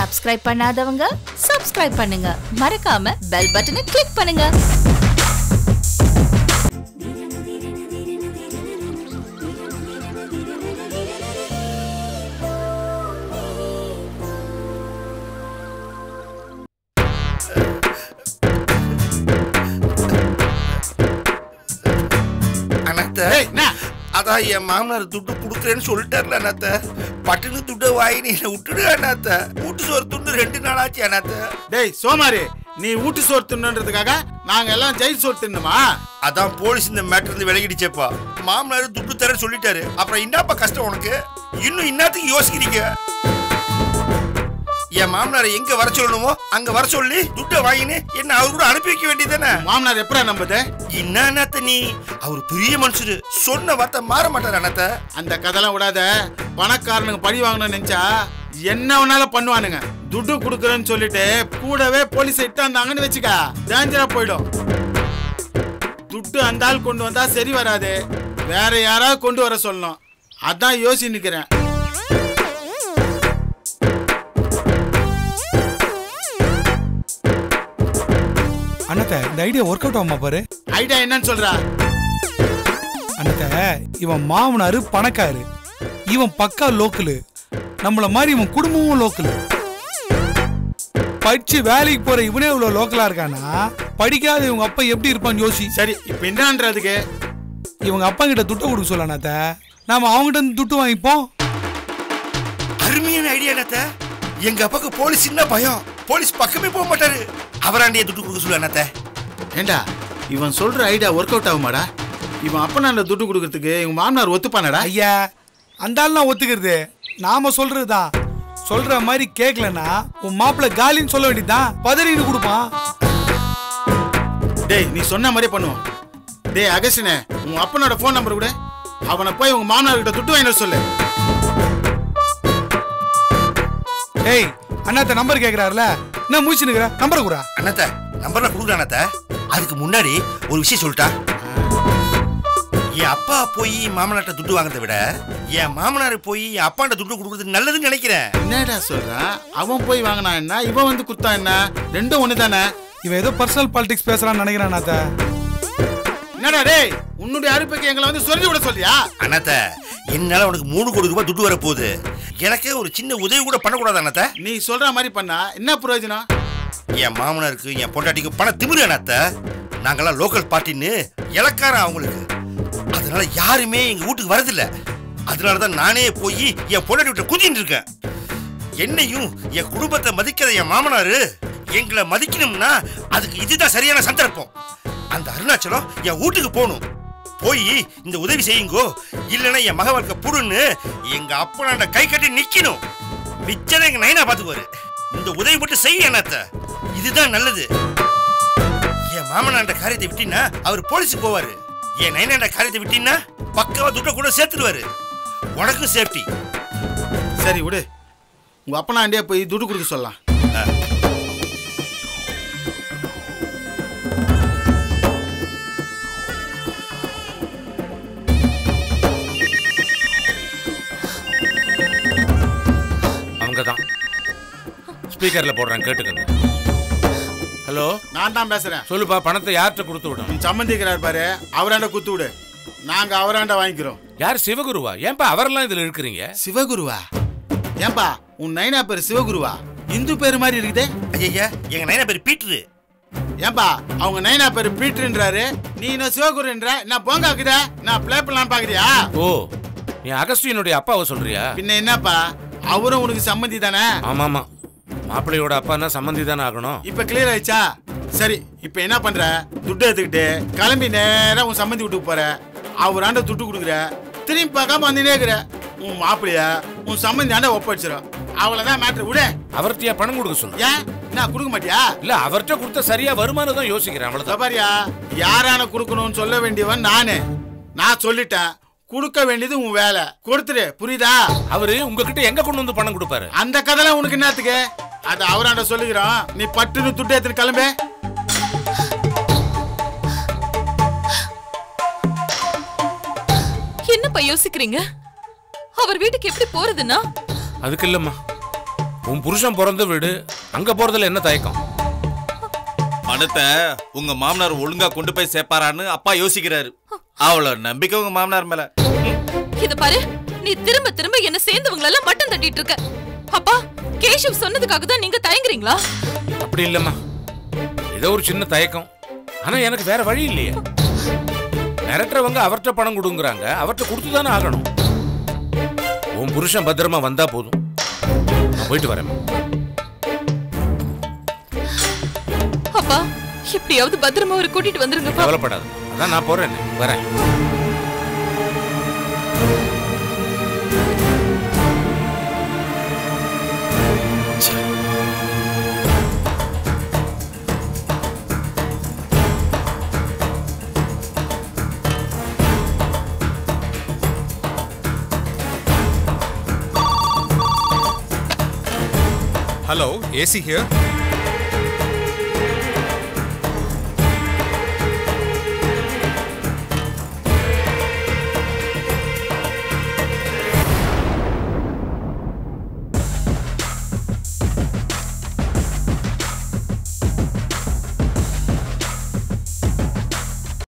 Subscribe பண்ணாதவங்க subscribe பண்ணுங்க மறக்காம பெல் பட்டனை கிளிக் பண்ணுங்க அண்ணாத்த ஏய், என்ன? அதான் என் மாமனார் துட்டு கொடுக்குறேன்னு சொல்லிட்டார்ல அண்ணாத்த பட்டுன்னு துட்டை வாங்கி என்னை விட்டுடு அண்ணாத்த வீட்டு சோறு துண்டு ரெண்டு நாளாச்சு அண்ணாத்த டேய் சோமாரி நீ ஊட்டு சோறு தின்னுன்றதுக்காக நாங்க எல்லாம் ஜெயில் சோறு தின்னுமா அதான் போலீஸ் இந்த மேட்டர் இருந்து விலகிடுச்சேப்பா மாமனார் துட்டு தரேன்னு சொல்லிட்டாரு அப்புறம் என்னப்பா கஷ்டம் உனக்கு இன்னும் இன்னத்துக்கு யோசிக்கிறீங்க என் மாமனாரை எங்க வர சொல்லணுமோ அங்க வர சொல்லி துட்டை வாங்கின்னு என்ன அவர் கூட அனுப்பி வைக்க வேண்டியதானே மாமனார் எப்படா நம்புது என்ன அண்ணாத்த நீ அவர் பெரிய மனுஷரு சொன்ன வார்த்தை மாற மாட்டார் அண்ணாத்த அந்த கதைலாம் விடாத பணக்காரனுக்கு பழி வாங்கணும்னு நினைச்சா என்ன வேணாலும் பண்ணுவானுங்க துட்டு கொடுக்குறேன்னு சொல்லிட்டு கூடவே போலீஸ் இட்டாந்தாங்கன்னு வச்சுக்க டேஞ்சரா போயிடும் துட்டு அந்த ஆள் கொண்டு வந்தா சரி வராது வேற யாராவது கொண்டு வர சொல்லணும் அதான் யோசி நிக்கிறேன் அண்ணத்த இந்த ஐடியா ஒர்க் அவுட் ஆகுமா பாரு ஐடியா என்னன்னு சொல்றா அண்ணத்த இவன் மாமனாரு பணக்காரு இவன் பக்கா லோக்கலு நம்மள மாதிரி இவன் குடும்பமும் லோக்கலு படிச்சு வேலைக்கு போற இவனே இவ்வளவு லோக்கலா இருக்கானா படிக்காத இவங்க அப்பா எப்படி இருப்பான்னு யோசி சரி இப்ப என்னன்றதுக்கு இவங்க அப்பா கிட்ட துட்டு கொடுக்க சொல்ல அண்ணாத்த நாம அவங்ககிட்ட இருந்து துட்டு வாங்கிப்போம் அருமையான ஐடியா அண்ணாத்த எங்க அப்பாக்கு போலீஸ் என்ன பயம் போலீஸ் பக்கமே போக மாட்டாரு அவராண்டிய துட்டு கொடுக்க சொல்லு அண்ணாத்த ஏண்டா இவன் சொல்ற ஐடியா ஒர்க் அவுட் ஆகுமாடா இவன் அப்பனாண்ட துட்டு கொடுக்கறதுக்கு இவன் மாமனார் ஒத்துப்பானடா ஐயா அந்த ஆள் நான் ஒத்துக்கிறது நாம சொல்றதுதான் சொல்ற மாதிரி கேட்கலன்னா உன் மாப்பிள்ள காலின்னு சொல்ல வேண்டியதுதான் பதறின்னு கொடுப்பான் டேய் நீ சொன்ன மாதிரி பண்ணுவோம் டேய் அகசினே உன் அப்பனோட ஃபோன் நம்பர் கூட அவனை போய் உங்க மாமனார் கிட்ட துட்டு வாங்கிட்டு வர சொல்லு ஏய் அண்ணாத்த நம்பர் கேக்குறாருல என்ன மூச்சு நிக்கிற நம்பர் கூடா அண்ணாத்த நம்பர்லாம் கொடுக்குற அண்ணாத்த அதுக்கு முன்னாடி ஒரு விஷயம் சொல்லிட்டா என் அப்பா போய் மாமனார்ட்ட துட்டு வாங்குறதை விட என் மாமனார் போய் என் அப்பாண்ட துட்டு கொடுக்குறது நல்லதுன்னு நினைக்கிறேன் என்னடா சொல்றான் அவன் போய் வாங்கினா என்ன இவன் வந்து குத்தா என்ன ரெண்டும் ஒண்ணு தானே இவன் ஏதோ பர்சனல் பாலிடிக்ஸ் பேசுறான்னு நினைக்கிறான் அண்ணாத்த என்னடா டேய் உன்னுடைய அறுப்புக்கு எங்களை வந்து சொல்லி விட சொல்லியா அண்ணாத்த என்னால உனக்கு மூணு கோடி ரூபாய் துட்டு வர போகுது எனக்கே ஒரு சின்ன உதவி கூட பண்ணக்கூடாது அண்ணாத்த நீ சொல்ற மாதிரி பண்ணா என்ன பிரயோஜனம் என் மாமனாருக்கு என் பொண்டாட்டிக்கு பண திமிரு அண்ணாத்த நாங்கெல்லாம் லோக்கல் பார்ட்டின்னு இலக்காரம் அவங்களுக்கு அதனால யாருமே எங்க வீட்டுக்கு வரதில்ல அதனால தான் நானே போய் என் பொண்டாட்டி விட்டு குதின்னு இருக்கேன் என்னையும் என் குடும்பத்தை மதிக்காத என் மாமனாரு எங்களை மதிக்கணும்னா அதுக்கு இதுதான் சரியான சந்தர்ப்பம் அந்த அருணாச்சலம் என் வீட்டுக்கு போகணும் போய் இந்த உதவி செய்யுங்கோ இல்லைன்னா என் மக வாழ்க்கை புடுன்னு எங்க அப்பனாண்ட கை கட்டி நிக்கணும் மிச்சம் எங்க நைனா பாத்துக்குவாரு இந்த உதவி மட்டும் செய்ய அண்ணாத்த இதுதான் நல்லது என் மாமனாண்ட காரியத்தை விட்டினா அவர் போலீஸுக்கு போவாரு என் நைனாண்ட காரியத்தை விட்டினா பக்காவா துட்ட கூட சேர்த்துடுவாரு உனக்கும் சேஃப்டி சரி விடு உங்க அப்பனாண்டியே போய் துட்டு கொடுக்க சொல்லலாம் அவங்க தான் ஸ்பீக்கர்ல போடுறேன் கேட்டுக்கங்க ஹலோ நான் தான் பேசுறேன் சொல்லுப்பா பணத்தை யார்கிட்ட கொடுத்து விடும் உன் சம்மந்திக்கிறார் பாரு அவராண்ட குத்து விடு நாங்க அவராண்ட வாங்கிக்கிறோம் யார் சிவகுருவா ஏன்பா அவரெல்லாம் இதுல இருக்கிறீங்க சிவகுருவா ஏன்பா உன் நைனா பேர் சிவகுருவா இந்து பேர் மாதிரி இருக்குதே ஐயா எங்க நைனா பேர் பீட்ரு ஏன்பா அவங்க நைனா பேர் பீட்டர்ன்றாரு நீ இன்னும் சிவகுருன்ற நான் போங்க ஆக்குதே நான் ப்ளே பண்ணலாம் பாக்குறியா ஓ நீ அகஸ்டியனுடைய அப்பாவை சொல்றியா பின்ன என்னப்பா அவரும் உனக்கு சம்மந்தி தானே ஆமாமா மாப்பிள்ளையோட அப்பான்னா சம்மந்தி தானே ஆகணும் இப்ப கிளியர் ஆயிடுச்சா சரி இப்ப என்ன பண்ற துட்டு எடுத்துக்கிட்டு கிளம்பி நேரா உன் சம்மந்தி வீட்டுக்கு போற அவராண்ட துட்டு கொடுக்குற திரும்பி பார்க்காம வந்துனே இருக்கிற உன் மாப்பிளைய உன் சம்மந்தி ஆண்ட ஒப்படைச்சிடும் அவ்வளவுதான் மேட்ரு விடு அவர்கிட்டயா பணம் கொடுக்க சொல்லு ஏன் நான் கொடுக்க மாட்டியா இல்ல அவர்கிட்ட கொடுத்த சரியா வருமானம் தான் யோசிக்கிறேன் அவ்வளவுதான் சபாரியா யாரான கொடுக்கணும்னு சொல்ல வேண்டியவன் நானு நான் சொல்லிட்டேன் கொடுக்க வேண்டியது உன் வேலை கொடுத்துரு புரியுதா அவரு உங்ககிட்ட எங்க கொண்டு வந்து பணம் கொடுப்பாரு அந்த கதைலாம் உனக்கு என்னத்துக்கு அது அவராண்ட சொல்லுகிறோம் நீ பட்டுன்னு துட்டு எடுத்துட்டு கிளம்பு என்னப்பா யோசிக்கிறீங்க அவர் வீட்டுக்கு எப்படி போறதுன்னா அதுக்கு இல்லம்மா உன் புருஷன் பிறந்த வீடு அங்க போறதுல என்ன தயக்கம் பணத்தை உங்க மாமனார் ஒழுங்கா கொண்டு போய் சேர்ப்பாரான்னு அப்பா யோசிக்கிறாரு அவ்வளவு நம்பிக்கை உங்க மாமனார் மேல இத பாரு நீ திரும்ப திரும்ப என்ன சேர்ந்தவங்க எல்லாம் மட்டம் தட்டிட்டு இருக்க அப்பா கேஷவ் சொன்னதுக்காக தான் நீங்க தயங்குறீங்களா அப்படி இல்லம்மா ஏதோ ஒரு சின்ன தயக்கம் ஆனா எனக்கு வேற வழி இல்லையே மிரட்டுறவங்க அவர்கிட்ட பணம் கொடுங்கறாங்க அவர்கிட்ட கொடுத்து தானே ஆகணும் உன் புருஷன் பத்திரமா வந்தா போதும் நான் போயிட்டு வரேன் அப்பா எப்படியாவது பத்திரமா அவரை கூட்டிட்டு வந்துருங்கப்பா கவலைப்படாத அதான் நான் போறேன் வரேன் Hello, AC here.